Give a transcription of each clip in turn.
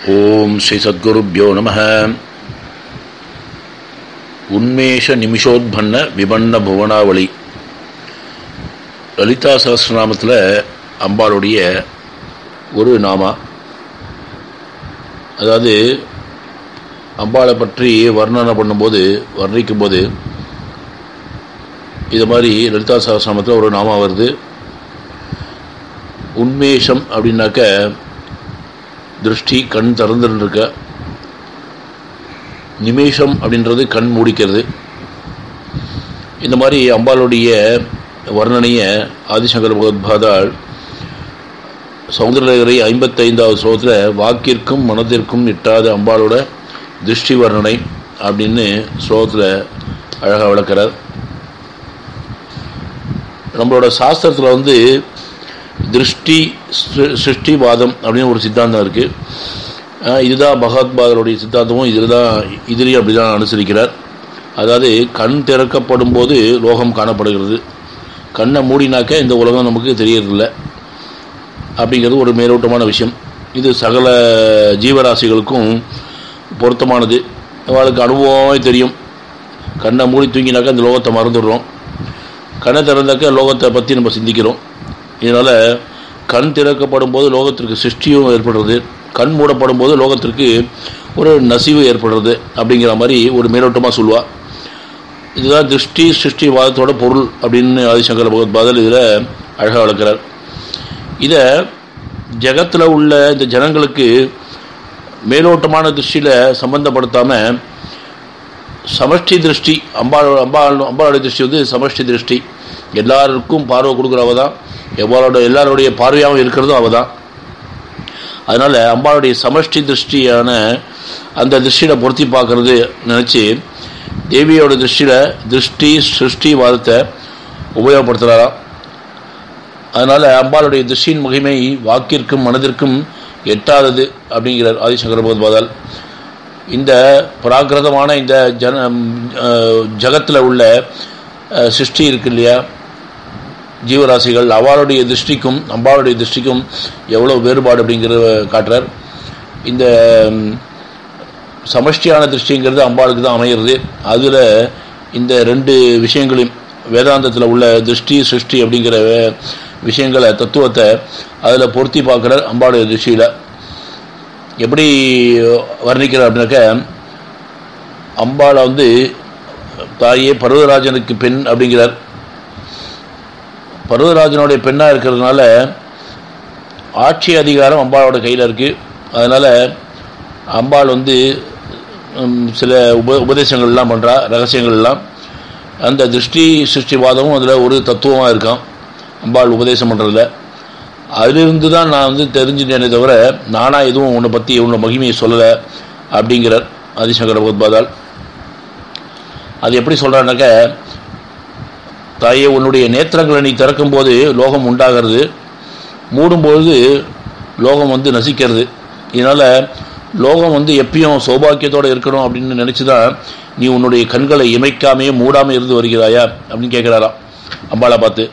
ஓம் ஸ்ரீ சத்குருப்யோ நம உன்மேஷ நிமிஷோத்பன்ன விபன்ன புவனாவளி லலிதா சகசிரநாமத்தில் அம்பாளுடைய ஒரு நாமா அதாவது அம்பாளை பற்றி வர்ணனை பண்ணும்போது வர்ணிக்கும்போது இது மாதிரி லலிதா சகசிரநாமத்தில் ஒரு நாமா வருது உன்மேஷம் அப்படின்னாக்க திருஷ்டி கண் திறந்துருக்க நிமேஷம் அப்படின்றது கண் மூடிக்கிறது இந்த மாதிரி அம்பாளுடைய வர்ணனையை ஆதிசங்கர பகவத்பாதால் சௌந்தரலகரை ஐம்பத்தைந்தாவது ஸ்லோகத்தில் வாக்கிற்கும் மனதிற்கும் இட்டாத அம்பாளோட திருஷ்டி வர்ணனை அப்படின்னு ஸ்லோகத்தில் அழகாக விளக்கிறார் நம்மளோட சாஸ்திரத்தில் வந்து திருஷ்டி சிருஷ்டிவாதம் அப்படின்னு ஒரு சித்தாந்தம் இருக்குது இதுதான் பகவத்பாதருடைய சித்தாந்தமும் இதில் தான் இதுலேயும் அப்படி தான் அனுசரிக்கிறார் அதாவது கண் திறக்கப்படும் போது லோகம் காணப்படுகிறது கண்ணை மூடினாக்க இந்த உலகம் நமக்கு தெரியறதில்ல அப்படிங்கிறது ஒரு மேலோட்டமான விஷயம் இது சகல ஜீவராசிகளுக்கும் பொருத்தமானது அவளுக்கு அனுபவமே தெரியும் கண்ணை மூடி தூங்கினாக்கா இந்த லோகத்தை மறந்துடுறோம் கண்ணை திறந்தாக்க லோகத்தை பற்றி நம்ம சிந்திக்கிறோம் இதனால் கண் திறக்கப்படும் போது லோகத்திற்கு சிருஷ்டியும் ஏற்படுறது கண் மூடப்படும் போது லோகத்திற்கு ஒரு நசிவு ஏற்படுறது அப்படிங்கிற மாதிரி ஒரு மேலோட்டமாக சொல்லுவாள் இதுதான் திருஷ்டி சிருஷ்டி வாதத்தோட பொருள் அப்படின்னு ஆதிசங்கர பகவத் பாதல் இதில் அழகாக வளர்க்குறார் இதை ஜகத்தில் உள்ள இந்த ஜனங்களுக்கு மேலோட்டமான திருஷ்டியில் சம்பந்தப்படுத்தாமல் சமஷ்டி திருஷ்டி அம்பாள் அம்பாள் அம்பாளுடைய திருஷ்டி வந்து சமஷ்டி திருஷ்டி எல்லாருக்கும் பார்வை கொடுக்குறவ தான் எவ்வாறோட எல்லாருடைய பார்வையாகவும் இருக்கிறதும் அவள் தான் அதனால் அம்பாளுடைய சமஷ்டி திருஷ்டியான அந்த திருஷ்டியில் பொருத்தி பார்க்கறது நினச்சி தேவியோட திருஷ்டியில் திருஷ்டி சிருஷ்டி வாதத்தை உபயோகப்படுத்துகிறாராம் அதனால் அம்பாளுடைய திருஷ்டியின் மகிமை வாக்கிற்கும் மனதிற்கும் எட்டாதது அப்படிங்கிறார் ஆதிசங்கர பகவத்பாதால் இந்த பிராகிருதமான இந்த ஜன ஜகத்தில் உள்ள சிருஷ்டி இருக்கு இல்லையா ஜீவராசிகள் அவளுடைய திருஷ்டிக்கும் அம்பாளுடைய திருஷ்டிக்கும் எவ்வளோ வேறுபாடு அப்படிங்கிறத காட்டுறார் இந்த சமஷ்டியான திருஷ்டிங்கிறது அம்பாளுக்கு தான் அமையிறது அதில் இந்த ரெண்டு விஷயங்களையும் வேதாந்தத்தில் உள்ள திருஷ்டி சிருஷ்டி அப்படிங்கிற விஷயங்களை தத்துவத்தை அதில் பொருத்தி பார்க்குறார் அம்பாளுடைய திருஷ்டியில் எப்படி வர்ணிக்கிறார் அப்படின்னாக்க அம்பாளை வந்து தாயே பருவராஜனுக்கு பெண் அப்படிங்கிறார் பருவராஜனுடைய பெண்ணாக இருக்கிறதுனால ஆட்சி அதிகாரம் அம்பாளோட கையில் இருக்குது அதனால் அம்பாள் வந்து சில உப உபதேசங்கள்லாம் பண்ணுறா ரகசியங்கள்லாம் அந்த திருஷ்டி சிருஷ்டிவாதமும் அதில் ஒரு தத்துவமாக இருக்கான் அம்பாள் உபதேசம் பண்ணுறதுல அதிலிருந்து தான் நான் வந்து தெரிஞ்சுட்டேனே தவிர நானாக எதுவும் உன்னை பற்றி உன்னோட மகிமையை சொல்லலை அப்படிங்கிறார் ஆதிசங்கர பகவத்பாதால் அது எப்படி சொல்கிறான்னாக்க தாயே உன்னுடைய நேத்திரங்களை நீ திறக்கும்போது லோகம் உண்டாகிறது மூடும்போது லோகம் வந்து நசிக்கிறது இதனால் லோகம் வந்து எப்பயும் சௌபாக்கியத்தோடு இருக்கணும் அப்படின்னு நினச்சி தான் நீ உன்னுடைய கண்களை இமைக்காமையே மூடாமல் இருந்து வருகிறாயா அப்படின்னு கேட்குறாராம் அம்பாளை பார்த்து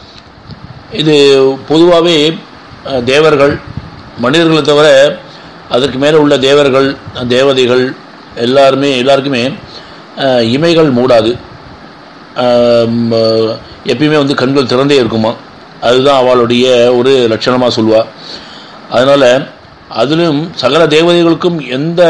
இது பொதுவாகவே தேவர்கள் மனிதர்களை தவிர அதற்கு மேலே உள்ள தேவர்கள் தேவதைகள் எல்லாருமே எல்லாருக்குமே இமைகள் மூடாது எப்பயுமே வந்து கண்கள் திறந்தே இருக்குமா அதுதான் அவளுடைய ஒரு லட்சணமாக சொல்லுவாள் அதனால் அதிலும் சகல தேவதைகளுக்கும் எந்த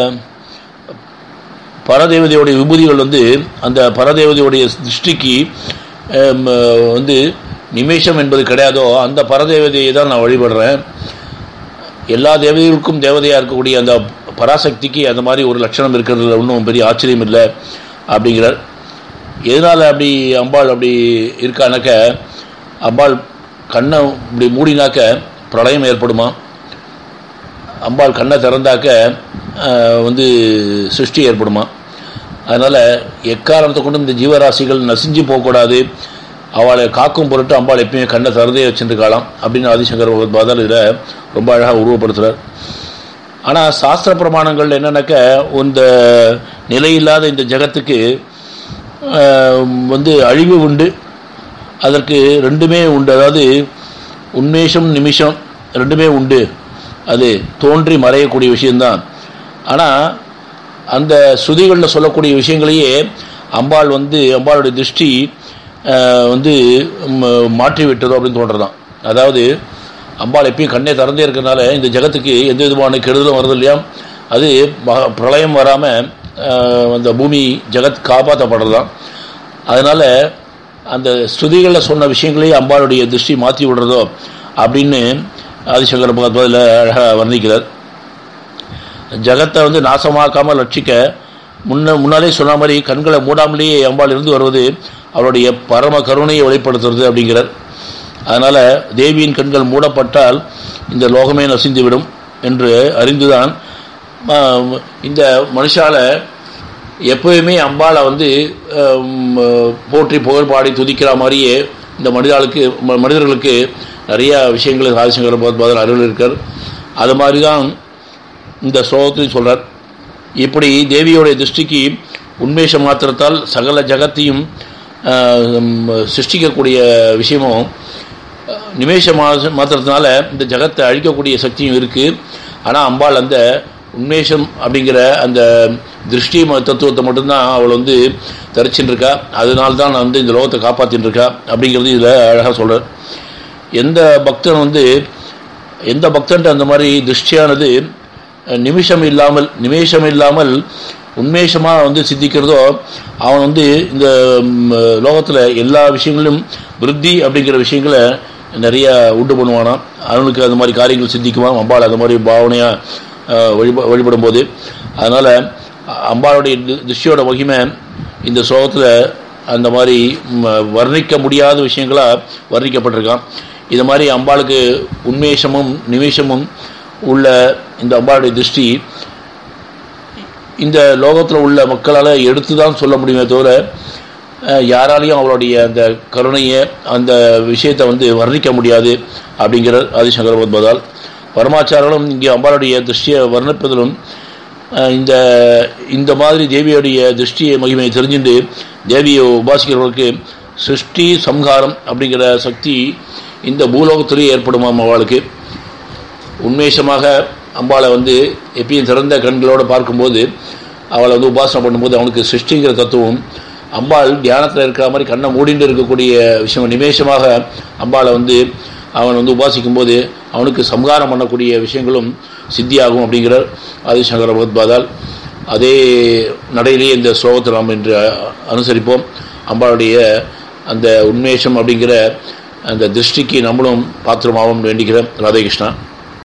பரதேவதையுடைய விபூதிகள் வந்து அந்த பரதேவதையுடைய திருஷ்டிக்கு வந்து நிமிஷம் என்பது கிடையாதோ அந்த பரதேவதையை தான் நான் வழிபடுறேன் எல்லா தேவதைகளுக்கும் தேவதையாக இருக்கக்கூடிய அந்த பராசக்திக்கு அந்த மாதிரி ஒரு லட்சணம் இருக்கிறதுல ஒன்றும் பெரிய ஆச்சரியம் இல்லை அப்படிங்கிறார் எதனால் அப்படி அம்பாள் அப்படி இருக்கானாக்க அம்பாள் கண்ணை இப்படி மூடினாக்க பிரளயம் ஏற்படுமா அம்பாள் கண்ணை திறந்தாக்க வந்து சிருஷ்டி ஏற்படுமா அதனால் எக்காரணத்தை கொண்டு இந்த ஜீவராசிகள் நசிஞ்சு போகக்கூடாது அவளை காக்கும் பொருட்டு அம்பாள் எப்பயுமே கண்ணை திறந்தே வச்சுருக்கலாம் அப்படின்னு ஆதிசங்கர் பகவத்பாதர் இதில் ரொம்ப அழகாக உருவப்படுத்துகிறார் ஆனால் சாஸ்திர பிரமாணங்கள் என்னன்னாக்க இந்த நிலையில்லாத இந்த ஜகத்துக்கு வந்து அழிவு உண்டு அதற்கு ரெண்டுமே உண்டு அதாவது உன்மேஷம் நிமிஷம் ரெண்டுமே உண்டு அது தோன்றி மறையக்கூடிய விஷயம்தான் ஆனால் அந்த ஸ்ருதிகளில் சொல்லக்கூடிய விஷயங்களையே அம்பாள் வந்து அம்பாளுடைய திருஷ்டி அஹ், வந்து ம், மாற்றி விட்டதோ அப்படின்னு தோன்றதான் அதாவது அம்பாள் எப்பயும் கண்ணே திறந்தே இருக்கிறனால இந்த ஜகத்துக்கு எந்த விதமான கெடுதலும் வருது இல்லையா அது மக- பிரளயம் வராமல் அந்த பூமி ஜகத் காப்பாற்றப்படுறதாம் அதனால் அந்த ஸ்ருதிகளில் சொன்ன விஷயங்களையே அம்பாளுடைய திருஷ்டி மாற்றி விடுறதோ அப்படின்னு ஆதிசங்கர பகவத்பாதில் அழகாக வர்ணிக்கிறார் ஜகத்தை வந்து நாசமாக்காமல் ரட்சிக்க முன்ன முன்னாலே சொன்ன மாதிரி கண்களை மூடாமலேயே அம்பாள் இருந்து வருவது அவருடைய பரம கருணையை வெளிப்படுத்துறது அப்படிங்கிறார் அதனால் தேவியின் கண்கள் மூடப்பட்டால் இந்த லோகமே நசிந்துவிடும் என்று அறிந்துதான் ஆ, இந்த மனுஷால எப்போயுமே அம்பாளை வந்து ஆம், போற்றி புகழ் பாடி துதிக்கிற மாதிரியே இந்த மனிதாளுக்கு ம- மனிதர்களுக்கு நிறைய விஷயங்கள் ஆதிசங்கர பகவத்பாதர் அருள் இருக்கார் அது மாதிரி தான் இந்த ஸ்லோகத்தையும் சொல்றார் இப்படி தேவியோடைய திருஷ்டிக்கு உண்மேஷ மாத்திரத்தால் சகல ஜகத்தையும் ஆஹ், ம், சிருஷ்டிக்கக்கூடிய விஷயமும் அஹ், நிமேஷ மா- மாத்திரத்தினால இந்த ஜகத்தை அழிக்கக்கூடிய சக்தியும் இருக்குது ஆனால் அம்பாள் அந்த உண்மேஷம் அப்படிங்கிற அந்த திருஷ்டி ம- தத்துவத்தை மட்டும்தான் அவள் வந்து தரிச்சுட்டு இருக்கா அதனால தான் நான் வந்து இந்த லோகத்தை காப்பாற்றின்னு இருக்கா அப்படிங்கிறது இதில் அழகாக சொல்கிறார் எந்த பக்தன் வந்து எந்த பக்தன்ட்டு அந்த மாதிரி திருஷ்டியானது அஹ், நிமிஷம் இல்லாமல் நிமேஷம் இல்லாமல் உண்மேஷமாக வந்து சித்திக்கிறதோ அவன் வந்து இந்த லோகத்தில் எல்லா விஷயங்களிலும் விருத்தி அப்படிங்கிற விஷயங்களை நிறைய உண்டு பண்ணுவானாம் அவனுக்கு அந்த மாதிரி காரியங்கள் சித்திக்குவான் அம்பாள் அந்த மாதிரி பாவனையாக வழிப வழிபடும் போது அதனால் அம்பாளுடைய தி- திருஷ்டியோட மகிமை இந்த ஸ்லோகத்தில் அந்த மாதிரி ம், வர்ணிக்க முடியாத விஷயங்களாக வர்ணிக்கப்பட்டிருக்கான் இது மாதிரி அம்பாளுக்கு உண்மேஷமும் நிமிஷமும் உள்ள இந்த அம்பாளுடைய திருஷ்டி இந்த லோகத்தில் உள்ள மக்களால் எடுத்து தான் சொல்ல முடியுமே தவிர அஹ், யாராலையும் அவளுடைய அந்த கருணையை அந்த விஷயத்தை வந்து வர்ணிக்க முடியாது அப்படிங்கிற ஆதிசங்கர பகவத்பாதால் பரமாச்சாரர்களும் இங்கே அம்பாளுடைய திருஷ்டியை வர்ணிப்பதிலும் அஹ், இந்த இந்த மாதிரி தேவியுடைய திருஷ்டியை மகிமையை தெரிஞ்சுட்டு தேவியை உபாசிக்கிறவர்களுக்கு சிருஷ்டி சம்ஹாரம் அப்படிங்கிற சக்தி இந்த பூலோகத்திலேயே ஏற்படுமாம் அவளுக்கு உண்மேஷமாக அம்பாளை வந்து எப்பயும் திறந்த கண்களோடு பார்க்கும்போது அவளை வந்து உபாசனை பண்ணும்போது அவனுக்கு சிருஷ்டிங்கிற தத்துவம் அம்பாள் தியானத்தில் இருக்கிற மாதிரி கண்ணை மூடிட்டு இருக்கக்கூடிய விஷயம் நிமேஷமாக அம்பாளை வந்து அவன் வந்து உபாசிக்கும் போது அவனுக்கு சம்ஹாரம் பண்ணக்கூடிய விஷயங்களும் சித்தியாகும் அப்படிங்கிற ஆதிசங்கர பகவத்பாதால் அதே நடையிலேயே இந்த ஸ்லோகத்தை நாம் இன்று அனுசரிப்போம் அம்பாளுடைய அந்த உண்மேஷம் அப்படிங்கிற அந்த திருஷ்டிக்கு நம்மளும் பாத்திரமாகவும் வேண்டிக்கிறேன் ராதே கிருஷ்ணா